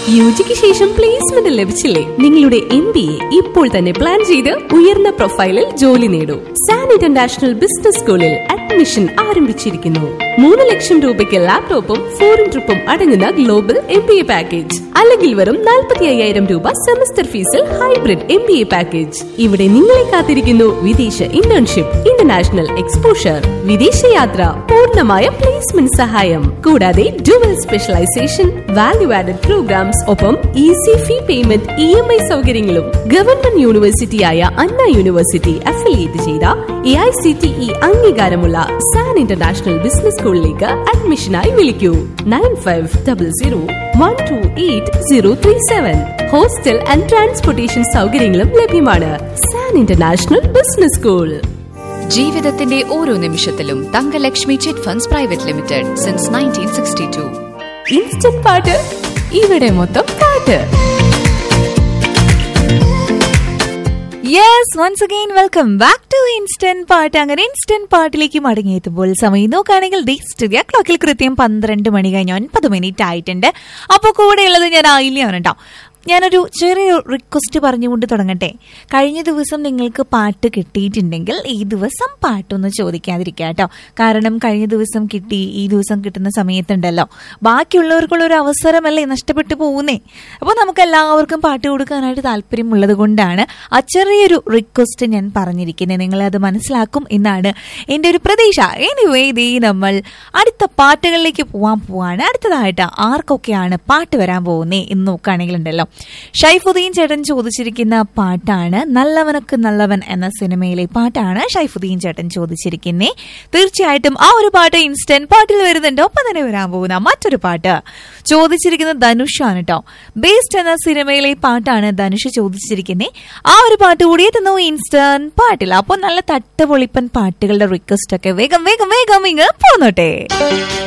U ജിക്ക് ശേഷം placement ലഭിച്ചില്ലേ നിങ്ങളുടെ എം ബി എ ഇപ്പോൾ തന്നെ പ്ലാൻ ചെയ്ത് ഉയർന്ന പ്രൊഫൈലിൽ ജോലി നേടൂ സാൻ ഇന്റർനാഷണൽ ബിസിനസ് സ്കൂളിൽ അഡ്മിഷൻ ആരംഭിച്ചിരിക്കുന്നു മൂന്ന് ലക്ഷം രൂപയ്ക്ക് ലാപ്ടോപ്പും ഫോറിൻ ട്രിപ്പും അടങ്ങുന്ന global M B A package അല്ലെങ്കിൽ വെറും നാൽപ്പത്തി അയ്യായിരം രൂപ സെമസ്റ്റർ ഫീസിൽ hybrid M B A package ഇവിടെ നിങ്ങളെ കാത്തിരിക്കുന്നു വിദേശ ഇന്റേൺഷിപ്പ് ഇന്റർനാഷണൽ എക്സ്പോഷർ വിദേശയാത്ര പൂർണ്ണമായ പ്ലേസ്മെന്റ് സഹായം കൂടാതെ dual specialisation value added programmes ഒപ്പം easy fee payment E M I സൗകര്യങ്ങളും ഗവൺമെന്റ് യൂണിവേഴ്സിറ്റിയായ അണ്ണ യൂണിവേഴ്സിറ്റി അഫിലിയേറ്റ് ചെയ്ത A I C T E അംഗീകാരമുള്ള സാൻ ഇന്റർനാഷണൽ ബിസിനസ് സ്കൂളിലേക്ക് അഡ്മിഷനായി വിളിക്കൂ nine five double zero one two eight zero three seven hostel and transportation സൗകര്യങ്ങളും ലഭ്യമാണ് സാൻ ഇന്റർനാഷണൽ ബിസിനസ് സ്കൂൾ ജീവിതത്തിന്റെ ഓരോ നിമിഷത്തിലും Thangalakshmi chit funds private limited since nineteen sixty two instant പാട്ട് ഇവിടെ മൊത്തം പാട്ട് yes once again welcome back to instant പാട്ട് അങ്ങനെ ഇൻസ്റ്റന്റ് പാട്ടിലേക്ക് മടങ്ങിയെത്തുമ്പോൾ സമയം നോക്കുകയാണെങ്കിൽ ദി സ്റ്റുഡിയോ ക്ലോക്കിൽ കൃത്യം പന്ത്രണ്ട് മണി കഴിഞ്ഞ് ഒൻപത് മിനിറ്റ് ആയിട്ടുണ്ട് അപ്പോൾ കൂടെയുള്ളത് ഞാൻ ആയില്യാണ് കേട്ടോ ഞാനൊരു ചെറിയ റിക്വസ്റ്റ് പറഞ്ഞുകൊണ്ട് തുടങ്ങട്ടെ കഴിഞ്ഞ ദിവസം നിങ്ങൾക്ക് പാട്ട് കിട്ടിയിട്ടുണ്ടെങ്കിൽ ഈ ദിവസം പാട്ടൊന്ന് ചോദിക്കാതിരിക്കുക കേട്ടോ കാരണം കഴിഞ്ഞ ദിവസം കിട്ടി ഈ ദിവസം കിട്ടുന്ന സമയത്തുണ്ടല്ലോ ബാക്കിയുള്ളവർക്കുള്ള ഒരു അവസരമല്ലേ നഷ്ടപ്പെട്ടു പോകുന്നേ അപ്പോൾ നമുക്ക് എല്ലാവർക്കും പാട്ട് കൊടുക്കാനായിട്ട് താല്പര്യമുള്ളത് കൊണ്ടാണ് ആ ചെറിയൊരു റിക്വസ്റ്റ് ഞാൻ പറഞ്ഞിരിക്കുന്നത് നിങ്ങൾ അത് മനസ്സിലാക്കും എന്നാണ് എൻ്റെ ഒരു പ്രതീക്ഷ എനിവേ ദേ നമ്മൾ അടുത്ത പാട്ടുകളിലേക്ക് പോവാൻ പോവാണ് അടുത്തതായിട്ട് ആർക്കൊക്കെയാണ് പാട്ട് വരാൻ പോകുന്നേ എന്ന് നോക്കുകയാണെങ്കിൽ ഉണ്ടല്ലോ ഷൈഫുദ്ദീൻ ചേട്ടൻ ചോദിച്ചിരിക്കുന്ന പാട്ടാണ് നല്ലവനക്ക് നല്ലവൻ എന്ന സിനിമയിലെ പാട്ടാണ് ഷൈഫുദ്ദീൻ ചേട്ടൻ ചോദിച്ചിരിക്കുന്നേ തീർച്ചയായിട്ടും ആ ഒരു പാട്ട് ഇൻസ്റ്റന്റ് പാട്ടിൽ വരുന്നുണ്ട് ഒപ്പം തന്നെ വരാൻ പോകുന്ന മറ്റൊരു പാട്ട് ചോദിച്ചിരിക്കുന്നത് ധനുഷാണ് കേട്ടോ ബേസ്റ്റ് എന്ന സിനിമയിലെ പാട്ടാണ് ധനുഷ് ചോദിച്ചിരിക്കുന്നത് ആ ഒരു പാട്ട് കൂടി എത്തുന്നു ഇൻസ്റ്റന്റ് പാട്ടിൽ അപ്പോൾ നല്ല തട്ടുപൊളിപ്പൻ പാട്ടുകളുടെ റിക്വസ്റ്റ് ഒക്കെ വേഗം വേഗം വേഗം ഇങ്ങ് പോന്നോട്ടെ